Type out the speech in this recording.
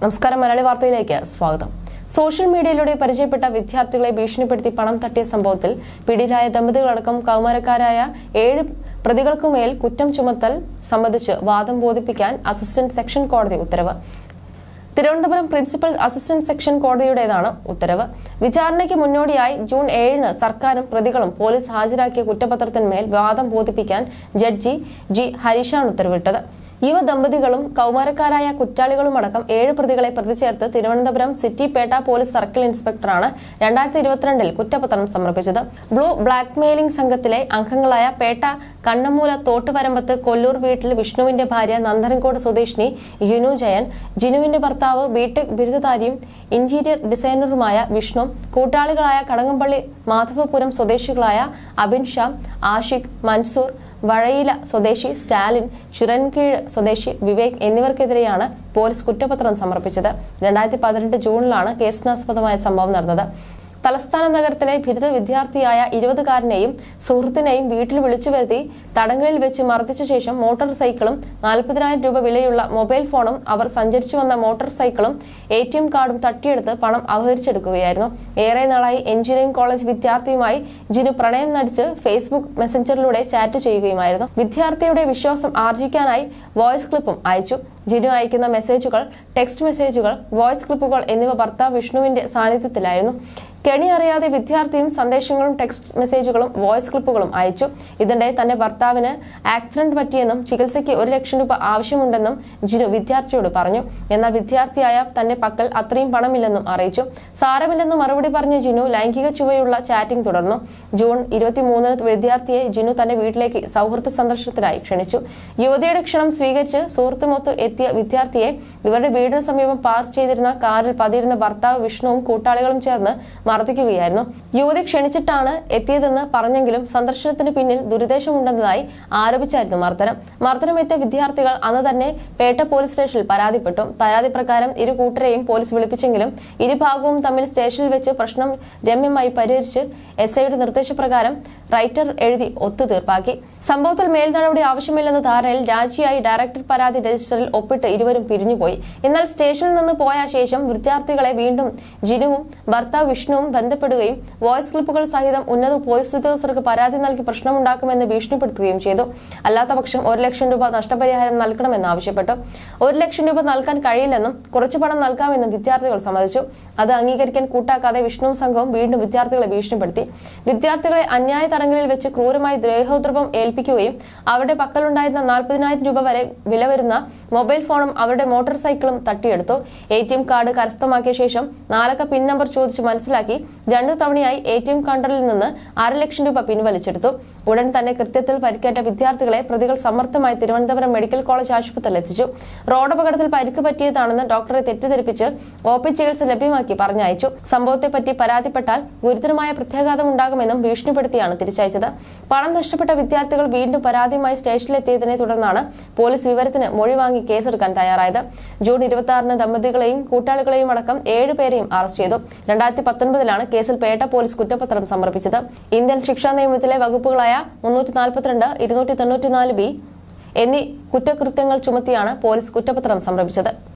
നമസ്കാരം മലയാളി വാർത്തയിലേക്ക് സ്വാഗതം സോഷ്യൽ മീഡിയയിലൂടെ പരിചയപ്പെട്ട വിദ്യാർത്ഥികളെ ഭീഷണിപ്പെടുത്തി പണം തട്ടിയ സംഭവത്തിൽ പിടിയിലായ ദമ്പതികളടക്കം കൗമാരക്കാരായ ഏഴ് പ്രതികൾക്കുമേൽ കുറ്റം ചുമത്തൽ സംബന്ധിച്ച് വാദം ബോധിപ്പിക്കാൻ അസിസ്റ്റന്റ് സെക്ഷൻ കോടതി ഉത്തരവ് തിരുവനന്തപുരം പ്രിൻസിപ്പൽ അസിസ്റ്റന്റ് സെക്ഷൻ കോടതിയുടേതാണ് ഉത്തരവ് വിചാരണയ്ക്ക് മുന്നോടിയായി ജൂൺ ഏഴിന് സർക്കാരും പ്രതികളും പോലീസ് ഹാജരാക്കിയ കുറ്റപത്രത്തിന്മേൽ വാദം ബോധിപ്പിക്കാൻ ജഡ്ജി ജി ഹരീഷാണ് ഉത്തരവിട്ടത് യുവ ദമ്പതികളും കൗമാരക്കാരായ കുറ്റാളികളുമടക്കം ഏഴ് പ്രതികളെ പ്രതി ചേർത്ത് Thiruvananthapuram city Pettah police circle ഇൻസ്പെക്ടറാണ് രണ്ടായിരത്തി ഇരുപത്തിരണ്ടിൽ കുറ്റപത്രം സമർപ്പിച്ചത് ബ്ലൂ ബ്ലാക്ക്മെയിലിംഗ് സംഘത്തിലെ അംഗങ്ങളായ പേട്ട കണ്ണമൂല തോട്ടുവരമ്പത്ത് കൊല്ലൂർ വീട്ടിൽ വിഷ്ണുവിന്റെ ഭാര്യ നന്ദനക്കോട് സ്വദേശിനി ജിനു ജയൻ ജിനുവിന്റെ ഭർത്താവ് ബിടെക് ബിരുദധാരിയും ഇന്റീരിയർ ഡിസൈനറുമായ വിഷ്ണു കൂട്ടാളികളായ കടകംപള്ളി മാധവപുരം സ്വദേശികളായ അബിൻ ഷാ ആഷിഖ് മൻസൂർ വഴയില സ്വദേശി സ്റ്റാലിൻ ചിറൻകീഴ് സ്വദേശി വിവേക് എന്നിവർക്കെതിരെയാണ് പോലീസ് കുറ്റപത്രം സമർപ്പിച്ചത് രണ്ടായിരത്തി പതിനെട്ട് ജൂണിലാണ് കേസിനാസ്പദമായ സംഭവം നടന്നത് തലസ്ഥാന നഗരത്തിലെ ബിരുദ വിദ്യാർത്ഥിയായ ഇരുപതുകാരനെയും സുഹൃത്തിനെയും വീട്ടിൽ വിളിച്ചു വരുത്തി തടങ്കലിൽ വെച്ച് മർദ്ദിച്ച ശേഷം മോട്ടോർ സൈക്കിളും നാൽപ്പതിനായിരം രൂപ വിലയുള്ള മൊബൈൽ ഫോണും അവർ സഞ്ചരിച്ചു വന്ന മോട്ടോർ സൈക്കിളും എ ടി എം കാർഡും തട്ടിയെടുത്ത് പണം അപഹരിച്ചെടുക്കുകയായിരുന്നു ഏറെ നാളായി എഞ്ചിനീയറിംഗ് കോളേജ് വിദ്യാർത്ഥിയുമായി ജിനു പ്രണയം നടിച്ച് ഫേസ്ബുക്ക് മെസ്സഞ്ചറിലൂടെ ചാറ്റ് ചെയ്യുകയുമായിരുന്നു വിദ്യാർത്ഥിയുടെ വിശ്വാസം ആർജിക്കാനായി വോയിസ് ക്ലിപ്പും അയച്ചു ജിനു അയക്കുന്ന മെസ്സേജുകൾ ടെക്സ്റ്റ് മെസ്സേജുകൾ വോയിസ് ക്ലിപ്പുകൾ എന്നിവ ഭർത്താവ് വിഷ്ണുവിന്റെ സാന്നിധ്യത്തിലായിരുന്നു കെണി അറിയാതെ വിദ്യാർത്ഥിയും സന്ദേശങ്ങളും ടെക്സ്റ്റ് മെസ്സേജുകളും വോയിസ് ക്ലിപ്പുകളും അയച്ചു ഇതിനിടെ തന്റെ ഭർത്താവിന് ആക്സിഡന്റ് പറ്റിയെന്നും ചികിത്സയ്ക്ക് ഒരു ലക്ഷം രൂപ ആവശ്യമുണ്ടെന്നും ജിനു വിദ്യാർത്ഥിയോട് പറഞ്ഞു എന്നാൽ വിദ്യാർത്ഥിയായ തന്റെ പക്കൽ അത്രയും പണമില്ലെന്നും അറിയിച്ചു സാരമില്ലെന്നും മറുപടി പറഞ്ഞ ജിനു ലൈംഗിക ചുവയുള്ള ചാറ്റിംഗ് തുടർന്നു ജൂൺ ഇരുപത്തിമൂന്നിന് വിദ്യാർത്ഥിയെ ജിനു തന്റെ വീട്ടിലേക്ക് സൗഹൃദ സന്ദർശനത്തിനായി ക്ഷണിച്ചു യുവതിയുടെ ക്ഷണം സ്വീകരിച്ച് സുഹൃത്തുമൊത്ത് എത്തിയ വിദ്യാർത്ഥിയെ ഇവരുടെ വീടിന് സമീപം പാർക്ക് ചെയ്തിരുന്ന കാറിൽ പതിയിരുന്ന ഭർത്താവ് വിഷ്ണുവും കൂട്ടാളികളും ചേർന്ന് മർദ്ദിക്കുകയായിരുന്നു യുവതി ക്ഷണിച്ചിട്ടാണ് എത്തിയതെന്ന് പറഞ്ഞെങ്കിലും സന്ദർശനത്തിന് പിന്നിൽ ദുരുദ്ദേശമുണ്ടെന്നതായി ആരോപിച്ചായിരുന്നു മർദ്ദനം മർദ്ദനമെത്തിയ വിദ്യാർത്ഥികൾ അന്ന് തന്നെ പേട്ട പോലീസ് സ്റ്റേഷനിൽ പരാതിപ്പെട്ടു പരാതി പ്രകാരം ഇരു കൂട്ടരെയും പോലീസ് വിളിപ്പിച്ചെങ്കിലും ഇരുഭാഗവും തമ്മിൽ സ്റ്റേഷനിൽ വെച്ച് പ്രശ്നം രമ്യമായി പരിഹരിച്ച് എസ് ഐയുടെ നിർദ്ദേശപ്രകാരം റൈറ്റർ എഴുതി ഒത്തുതീർപ്പാക്കി സംഭവത്തിൽ മേൽ നടപടി ആവശ്യമില്ലെന്ന ധാരണയിൽ രാജിയായി ഡയറക്ടർ പരാതി രജിസ്റ്ററിൽ ഒപ്പിട്ട് ഇരുവരും പിരിഞ്ഞുപോയി എന്നാൽ സ്റ്റേഷനിൽ നിന്ന് പോയ ശേഷം വിദ്യാർത്ഥികളെ വീണ്ടും ജിനുവും ഭർത്താവ് വിഷ്ണുവും ബന്ധപ്പെടുകയും വോയിസ് ക്ലിപ്പുകൾ സഹിതം ഉന്നത പോലീസ് ഉദ്യോഗസ്ഥർക്ക് പരാതി നൽകി പ്രശ്നമുണ്ടാക്കുമെന്ന് ഭീഷണിപ്പെടുത്തുകയും ചെയ്തു അല്ലാത്തപക്ഷം ഒരു ലക്ഷം രൂപ നഷ്ടപരിഹാരം നൽകണമെന്ന് ആവശ്യപ്പെട്ടു ഒരു ലക്ഷം രൂപ നൽകാൻ കഴിയില്ലെന്നും കുറച്ചു പണം നൽകാമെന്നും വിദ്യാർത്ഥികൾ സമ്മതിച്ചു അത് അംഗീകരിക്കാൻ കൂട്ടാക്കാതെ വിഷ്ണുവും സംഘവും വീണ്ടും വിദ്യാർത്ഥികളെ ഭീഷണിപ്പെടുത്തി വിദ്യാർത്ഥികളെ അന്യായ തടങ്കലിൽ വെച്ച് ക്രൂരമായി ദ്രോഹോദ്രവം ഏൽപ്പിക്കുകയും അവരുടെ പക്കലുണ്ടായിരുന്ന നാൽപ്പതിനായിരം രൂപ വരെ വില വരുന്ന മൊബൈൽ ഫോണും അവരുടെ മോട്ടോർ സൈക്കിളും തട്ടിയെടുത്തു എ ടി എം കാർഡ് കരസ്ഥമാക്കിയ ശേഷം നാലക്ക പിൻ നമ്പർ ചോദിച്ച് മനസ്സിലാക്കി രണ്ടു തവണയായി എ ടി എം കൗണ്ടറിൽ നിന്ന് അര ലക്ഷം രൂപ പിൻവലിച്ചെടുത്തു ഉടൻ തന്നെ കൃത്യത്തിൽ പരിക്കേറ്റ വിദ്യാർത്ഥികളെ പ്രതികൾ സമർത്ഥമായി തിരുവനന്തപുരം മെഡിക്കൽ കോളേജ് ആശുപത്രിയിൽ എത്തിച്ചു റോഡപകടത്തിൽ പരിക്ക് പറ്റിയതാണെന്ന് ഡോക്ടറെ തെറ്റിദ്ധരിപ്പിച്ച് ഒ പി ചികിത്സ ലഭ്യമാക്കി പറഞ്ഞയച്ചു സംഭവത്തെപ്പറ്റി പരാതിപ്പെട്ടാൽ ഗുരുതരമായ പ്രത്യാഘാതം ഉണ്ടാകുമെന്നും ഭീഷണിപ്പെടുത്തിയാണ് തിരിച്ചയച്ചത് പണം നഷ്ടപ്പെട്ട വിദ്യാർത്ഥികൾ വീണ്ടും പരാതിയുമായി സ്റ്റേഷനിലെത്തിയതിനെ തുടർന്നാണ് പോലീസ് വിവരത്തിന് മൊഴി വാങ്ങി കേസെടുക്കാൻ തയ്യാറായത് ജൂൺ ഇരുപത്തി ആറിന് ദമ്പതികളെയും കൂട്ടാളികളെയും അടക്കം ഏഴുപേരെയും അറസ്റ്റ് ചെയ്തു രണ്ടായിരത്തി പത്തൊൻപതിലാണ് കേസിൽ പേട്ട പോലീസ് കുറ്റപത്രം സമർപ്പിച്ചത് ഇന്ത്യൻ ശിക്ഷാ നിയമത്തിലെ വകുപ്പുകളായ മുന്നൂറ്റി നാൽപ്പത്തിരണ്ട് ഇരുന്നൂറ്റി തൊണ്ണൂറ്റിനാല് ബി എന്നീ കുറ്റകൃത്യങ്ങൾ ചുമത്തിയാണ് പോലീസ് കുറ്റപത്രം സമർപ്പിച്ചത്